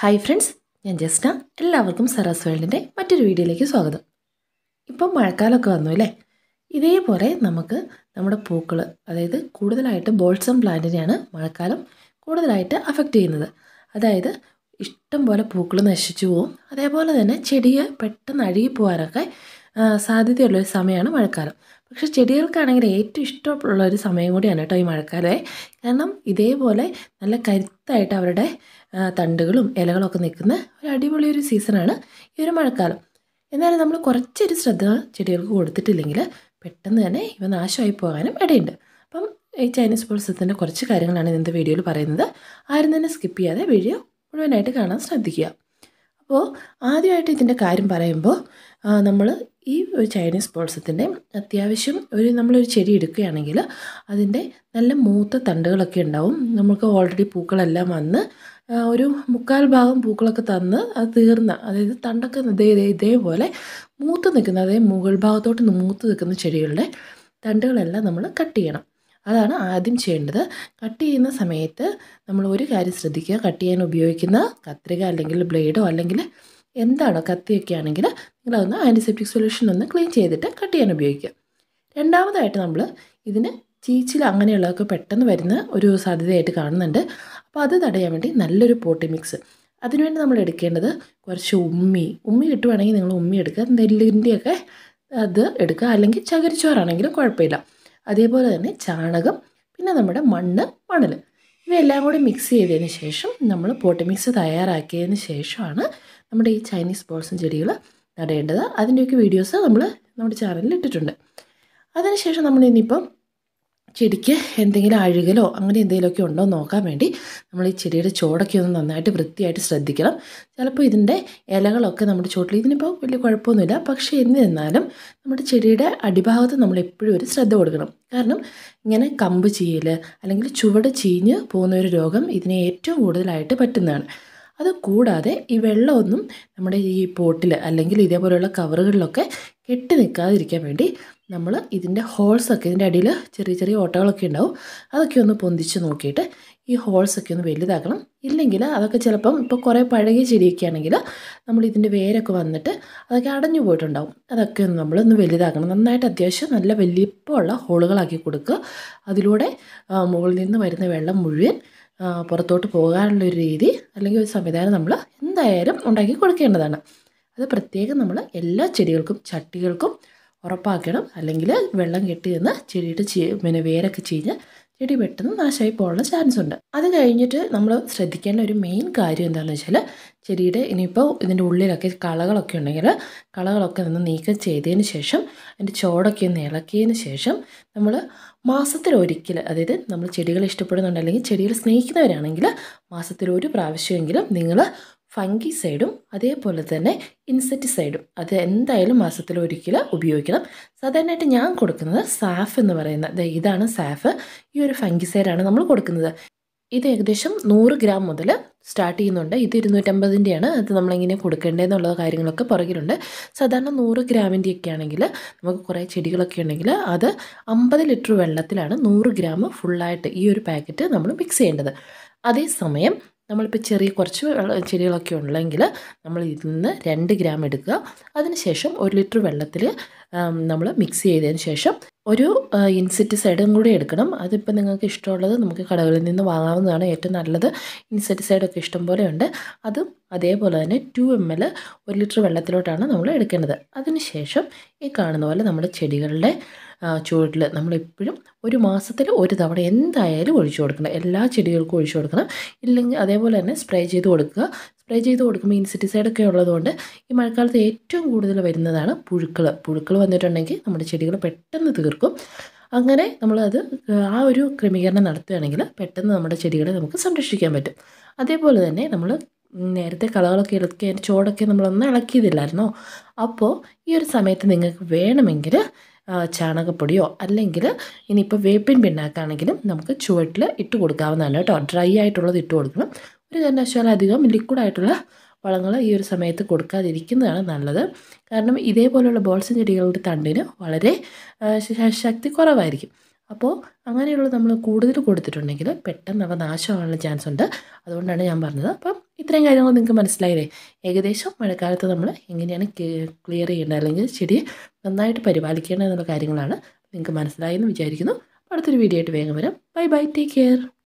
hi friends ഞാൻ ജസ്ന എല്ലാവർക്കും Sara's വേൾഡിൻ്റെ മറ്റൊരു വീഡിയോയിലേക്ക് സ്വാഗതം ഇപ്പം മഴക്കാലമൊക്കെ വന്നു അല്ലേ ഇതേപോലെ നമുക്ക് നമ്മുടെ പൂക്കൾ അതായത് കൂടുതലായിട്ട് ബോൾസം പ്ലാന്റിനെയാണ് മഴക്കാലം കൂടുതലായിട്ട് അഫക്റ്റ് ചെയ്യുന്നത് അതായത് ഇഷ്ടം പോലെ പൂക്കൾ നശിച്ചു പോവും അതേപോലെ തന്നെ ചെടിയെ പെട്ടെന്ന് അഴുകി പോകാനൊക്കെ ആ, സാധ്യതയുള്ളൊരു സമയമാണ് മഴക്കാലം പക്ഷേ ചെടികൾക്കാണെങ്കിൽ ഏറ്റവും ഇഷ്ടമുള്ള ഒരു സമയം കൂടിയാണ് കേട്ടോ ഈ മഴക്കാലമേ കാരണം ഇതേപോലെ നല്ല കരുത്തായിട്ട് അവരുടെ ആ, തണ്ടുകളും ഇലകളൊക്കെ നിൽക്കുന്ന ഒരു അടിപൊളി ഒരു സീസണാണ് ഈ ഒരു മഴക്കാലം എന്നാലും നമ്മൾ കുറച്ചൊരു ശ്രദ്ധ ചെടികൾക്ക് കൊടുത്തിട്ടില്ലെങ്കിൽ പെട്ടെന്ന് തന്നെ ഇവ നാശമായി പോകാനും ഇടയുണ്ട് അപ്പം ഈ ചൈനീസ് ബോൾസത്തിൻ്റെ കുറച്ച് കാര്യങ്ങളാണ് ഇന്നത്തെ വീഡിയോയിൽ പറയുന്നത് ആരും തന്നെ സ്കിപ്പ് ചെയ്യാതെ വീഡിയോ മുഴുവനായിട്ട് കാണാൻ ശ്രദ്ധിക്കുക അപ്പോൾ ആദ്യമായിട്ട് ഇതിൻ്റെ കാര്യം പറയുമ്പോൾ നമ്മൾ ഈ ഒരു ചൈനീസ് ബോൾസത്തിൻ്റെ അത്യാവശ്യം ഒരു നമ്മളൊരു ചെടി എടുക്കുകയാണെങ്കിൽ അതിൻ്റെ നല്ല മൂത്ത തണ്ടുകളൊക്കെ ഉണ്ടാവും നമുക്ക് ഓൾറെഡി പൂക്കളെല്ലാം വന്ന് ആ, ഒരു മുക്കാൽ ഭാഗം പൂക്കളൊക്കെ തന്ന് അത് തീർന്ന അതായത് തണ്ടൊക്കെ ഇതേ ഇതേ- ഇതേപോലെ മൂത്ത് നിൽക്കുന്ന അതായത് മുകൾ ഭാഗത്തോട്ട് മൂത്ത് നിൽക്കുന്ന ചെടികളുടെ തണ്ടുകളെല്ലാം നമ്മൾ കട്ട് ചെയ്യണം അതാണ് ആദ്യം ചെയ്യേണ്ടത് കട്ട് ചെയ്യുന്ന സമയത്ത് നമ്മൾ ഒരു കാര്യം ശ്രദ്ധിക്കുക കട്ട് ചെയ്യാൻ ഉപയോഗിക്കുന്ന കത്രിക അല്ലെങ്കിൽ ബ്ലേഡോ അല്ലെങ്കിൽ എന്താണോ കത്തിയൊക്കെ ആണെങ്കിൽ നിങ്ങളതൊന്ന് ആൻറ്റിസെപ്റ്റിക് സൊല്യൂഷൻ ഒന്ന് ക്ലീൻ ചെയ്തിട്ട് കട്ട് ചെയ്യാൻ ഉപയോഗിക്കുക രണ്ടാമതായിട്ട് നമ്മൾ ഇതിന് ചീച്ചിൽ അങ്ങനെയുള്ളതൊക്കെ പെട്ടെന്ന് വരുന്ന ഒരു സാധ്യതയായിട്ട് കാണുന്നുണ്ട് അപ്പോൾ അത് തടയാൻ വേണ്ടി നല്ലൊരു പോട്ടി മിക്സ് അതിനുവേണ്ടി നമ്മൾ എടുക്കേണ്ടത് കുറച്ച് ഉമ്മി ഉമ്മി കിട്ടുവാണെങ്കിൽ നിങ്ങൾ ഉമ്മി എടുക്കുക നെല്ലിൻ്റെയൊക്കെ അത് എടുക്കുക അല്ലെങ്കിൽ ചകിരിച്ചോറാണെങ്കിലും കുഴപ്പമില്ല അതേപോലെ തന്നെ ചാണകം പിന്നെ നമ്മുടെ മണ്ണ് മണൽ ഇവയെല്ലാം കൂടി മിക്സ് ചെയ്തതിന് ശേഷം നമ്മൾ പോട്ടി മിക്സ് തയ്യാറാക്കിയതിന് ശേഷമാണ് നമ്മുടെ ഈ ചൈനീസ് ബോൾസും ചെടികൾ നടേണ്ടത് അതിൻ്റെയൊക്കെ വീഡിയോസ് നമ്മൾ നമ്മുടെ ചാനലിൽ ഇട്ടിട്ടുണ്ട് അതിനുശേഷം നമ്മൾ ഇനിയിപ്പം ചെടിക്ക് എന്തെങ്കിലും അഴുകലോ അങ്ങനെ എന്തെങ്കിലുമൊക്കെ ഉണ്ടോ എന്ന് നോക്കാൻ വേണ്ടി നമ്മൾ ഈ ചെടിയുടെ ചോടൊക്കെ ഒന്ന് നന്നായിട്ട് വൃത്തിയായിട്ട് ശ്രദ്ധിക്കണം ചിലപ്പോൾ ഇതിൻ്റെ ഇലകളൊക്കെ നമ്മുടെ ചോട്ടിൽ ഇതിനിപ്പോൾ വലിയ കുഴപ്പമൊന്നുമില്ല പക്ഷേ എന്നിരുന്നാലും നമ്മുടെ ചെടിയുടെ അടിഭാഗത്ത് നമ്മൾ എപ്പോഴും ഒരു ശ്രദ്ധ കൊടുക്കണം കാരണം ഇങ്ങനെ കമ്പ് ചീയൽ അല്ലെങ്കിൽ ചുവട് ചീഞ്ഞ് പോകുന്ന ഒരു രോഗം ഇതിനെ ഏറ്റവും കൂടുതലായിട്ട് പറ്റുന്നതാണ് അത് കൂടാതെ ഈ വെള്ളമൊന്നും നമ്മുടെ ഈ പോട്ടിൽ അല്ലെങ്കിൽ ഇതേപോലെയുള്ള കവറുകളിലൊക്കെ കെട്ടി നിൽക്കാതിരിക്കാൻ വേണ്ടി നമ്മൾ ഇതിൻ്റെ ഹോൾസൊക്കെ ഇതിൻ്റെ അടിയിൽ ചെറിയ ചെറിയ ഓട്ടകളൊക്കെ ഉണ്ടാവും അതൊക്കെ ഒന്ന് പൊന്തിച്ച് നോക്കിയിട്ട് ഈ ഹോൾസൊക്കെ ഒന്ന് വലുതാക്കണം ഇല്ലെങ്കിൽ അതൊക്കെ ചിലപ്പം ഇപ്പോൾ കുറേ പഴകിയ ചെടിയൊക്കെ ആണെങ്കിൽ നമ്മൾ ഇതിൻ്റെ വേരൊക്കെ വന്നിട്ട് അതൊക്കെ അടഞ്ഞു പോയിട്ടുണ്ടാവും അതൊക്കെ ഒന്ന് നമ്മളൊന്ന് വലുതാക്കണം നന്നായിട്ട് അത്യാവശ്യം നല്ല വലിപ്പമുള്ള ഹോളുകളാക്കി കൊടുക്കുക അതിലൂടെ ആ, മുകളിൽ നിന്ന് വരുന്ന വെള്ളം മുഴുവൻ ആ, പുറത്തോട്ട് പോകാനുള്ള ഒരു രീതി അല്ലെങ്കിൽ ഒരു സംവിധാനം നമ്മൾ എന്തായാലും ഉണ്ടാക്കി കൊടുക്കേണ്ടതാണ് അത് പ്രത്യേകം നമ്മൾ എല്ലാ ചെടികൾക്കും ചട്ടികൾക്കും ഉറപ്പാക്കണം അല്ലെങ്കിൽ വെള്ളം കെട്ടി നിന്ന് ചെടിയുടെ ചീ പിന്നെ വേരൊക്കെ ചീഞ്ഞ് ചെടി പെട്ടെന്ന് നാശമായി പോകാനുള്ള ചാൻസ് ഉണ്ട് അത് കഴിഞ്ഞിട്ട് നമ്മൾ ശ്രദ്ധിക്കേണ്ട ഒരു മെയിൻ കാര്യം എന്താണെന്ന് വെച്ചാൽ ചെടിയുടെ ഇനിയിപ്പോൾ ഇതിൻ്റെ ഉള്ളിലൊക്കെ കളകളൊക്കെ ഉണ്ടെങ്കിൽ കളകളൊക്കെ നിന്ന് നീക്കം ചെയ്തതിന് ശേഷം അതിൻ്റെ ചോടൊക്കെ ഒന്ന് ഇളക്കിയതിന് ശേഷം നമ്മൾ മാസത്തിൽ ഒരിക്കൽ അതായത് നമ്മൾ ചെടികൾ ഇഷ്ടപ്പെടുന്നുണ്ട് അല്ലെങ്കിൽ ചെടികൾ സ്നേഹിക്കുന്നവരാണെങ്കിൽ മാസത്തിൽ ഒരു പ്രാവശ്യമെങ്കിലും നിങ്ങൾ ഫംഗിസൈഡും അതേപോലെ തന്നെ ഇൻസെക്ടിസൈഡും അത് എന്തായാലും മാസത്തിൽ ഒരിക്കൽ ഉപയോഗിക്കണം സാധാരണയായിട്ട് ഞാൻ കൊടുക്കുന്നത് സാഫ് എന്ന് പറയുന്ന ദേ ഇതാണ് സാഫ് ഈ ഒരു ഫംഗിസൈഡാണ് നമ്മൾ കൊടുക്കുന്നത് ഇത് ഏകദേശം നൂറ് ഗ്രാം മുതൽ സ്റ്റാർട്ട് ചെയ്യുന്നുണ്ട് ഇത് ഇരുന്നൂറ്റമ്പതിൻ്റെയാണ് അത് നമ്മളെങ്ങനെ കൊടുക്കേണ്ടതെന്നുള്ള കാര്യങ്ങളൊക്കെ പുറകിലുണ്ട് സാധാരണ നൂറ് ഗ്രാമിൻ്റെയൊക്കെ ആണെങ്കിൽ നമുക്ക് കുറേ ചെടികളൊക്കെ ഉണ്ടെങ്കിൽ അത് അമ്പത് ലിറ്റർ വെള്ളത്തിലാണ് നൂറ് ഗ്രാം ഫുള്ളായിട്ട് ഈ ഒരു പാക്കറ്റ് നമ്മൾ മിക്സ് ചെയ്യേണ്ടത് അതേസമയം നമ്മളിപ്പോൾ ചെറിയ കുറച്ച് വെള്ള- ചെടികളൊക്കെ ഉള്ളെങ്കിൽ നമ്മൾ ഇതിൽ നിന്ന് രണ്ട് ഗ്രാം എടുക്കുക അതിനുശേഷം ഒരു ലിറ്റർ വെള്ളത്തിൽ നമ്മൾ മിക്സ് ചെയ്തതിന് ശേഷം ഒരു ഇൻസെക്ടിസൈഡും കൂടി എടുക്കണം അതിപ്പോൾ നിങ്ങൾക്ക് ഇഷ്ടമുള്ളത് നമുക്ക് കടകളിൽ നിന്ന് വാങ്ങാവുന്നതാണ് ഏറ്റവും നല്ലത് ഇൻസെക്ടിസൈഡൊക്കെ ഇഷ്ടം പോലെ ഉണ്ട് അതും അതേപോലെ തന്നെ ടു എം എൽ ഒരു ലിറ്റർ വെള്ളത്തിലോട്ടാണ് നമ്മൾ എടുക്കേണ്ടത് അതിനുശേഷം ഈ കാണുന്ന പോലെ നമ്മുടെ ചെടികളുടെ ചുവട്ടിൽ നമ്മളെപ്പോഴും ഒരു മാസത്തിൽ ഒരു തവണ എന്തായാലും ഒഴിച്ചു കൊടുക്കണം എല്ലാ ചെടികൾക്കും ഒഴിച്ചു കൊടുക്കണം ഇല്ലെങ്കിൽ അതേപോലെ തന്നെ സ്പ്രേ ചെയ്ത് കൊടുക്കുക സ്പ്രേ ചെയ്ത് കൊടുക്കുമ്പോൾ ഇൻസെക്ടിസൈഡൊക്കെ ഉള്ളതുകൊണ്ട് ഈ മഴക്കാലത്ത് ഏറ്റവും കൂടുതൽ വരുന്നതാണ് പുഴുക്കൾ പുഴുക്കൾ വന്നിട്ടുണ്ടെങ്കിൽ നമ്മുടെ ചെടികൾ പെട്ടെന്ന് തീർക്കും അങ്ങനെ നമ്മളത് ആ ഒരു ക്രമീകരണം നടത്തുകയാണെങ്കിൽ പെട്ടെന്ന് നമ്മുടെ ചെടികളെ നമുക്ക് സംരക്ഷിക്കാൻ പറ്റും അതേപോലെ തന്നെ നമ്മൾ നേരത്തെ കളകളൊക്കെ ഇളക്കി അതിൻ്റെ ചോടൊക്കെ നമ്മളൊന്ന് ഇളക്കിയതില്ലായിരുന്നോ അപ്പോൾ ഈ ഒരു സമയത്ത് നിങ്ങൾക്ക് വേണമെങ്കിൽ ആ, ചാണകപ്പൊടിയോ അല്ലെങ്കിൽ ഇനിയിപ്പോൾ വേപ്പിൻ പിണ്ണാക്കാണെങ്കിലും നമുക്ക് ചുവട്ടിൽ ഇട്ട് കൊടുക്കാവുന്നതാണ് കേട്ടോ ഡ്രൈ ആയിട്ടുള്ളത് ഇട്ട് കൊടുക്കണം ഒരു കാരണവശാലും അധികം ലിക്വിഡ് ആയിട്ടുള്ള വളങ്ങൾ ഈ ഒരു സമയത്ത് കൊടുക്കാതിരിക്കുന്നതാണ് നല്ലത് കാരണം ഇതേപോലെയുള്ള ബോൾസും ചെടികളുടെ തണ്ടിന് വളരെ ആ, ശ- ശക്തി കുറവായിരിക്കും അപ്പോൾ അങ്ങനെയുള്ള നമ്മൾ കൂടുതൽ കൊടുത്തിട്ടുണ്ടെങ്കിൽ പെട്ടെന്ന് അവ നാശമാകാനുള്ള ചാൻസ് ഉണ്ട് അതുകൊണ്ടാണ് ഞാൻ പറഞ്ഞത് അപ്പം ഇത്ര ഇത്രയും കാര്യങ്ങൾ നിങ്ങൾക്ക് മനസ്സിലായില്ലേ ഏകദേശം മഴക്കാലത്ത് നമ്മൾ എങ്ങനെയാണ് ക്ലിയർ ചെയ്യേണ്ടത് അല്ലെങ്കിൽ ചെടിയെ നന്നായിട്ട് പരിപാലിക്കേണ്ടത് എന്നുള്ള കാര്യങ്ങളാണ് നിങ്ങൾക്ക് മനസ്സിലായെന്ന് വിചാരിക്കുന്നു അടുത്തൊരു വീഡിയോ ആയിട്ട് വേഗം വരാം ബൈ ബൈ ടേക്ക് കെയർ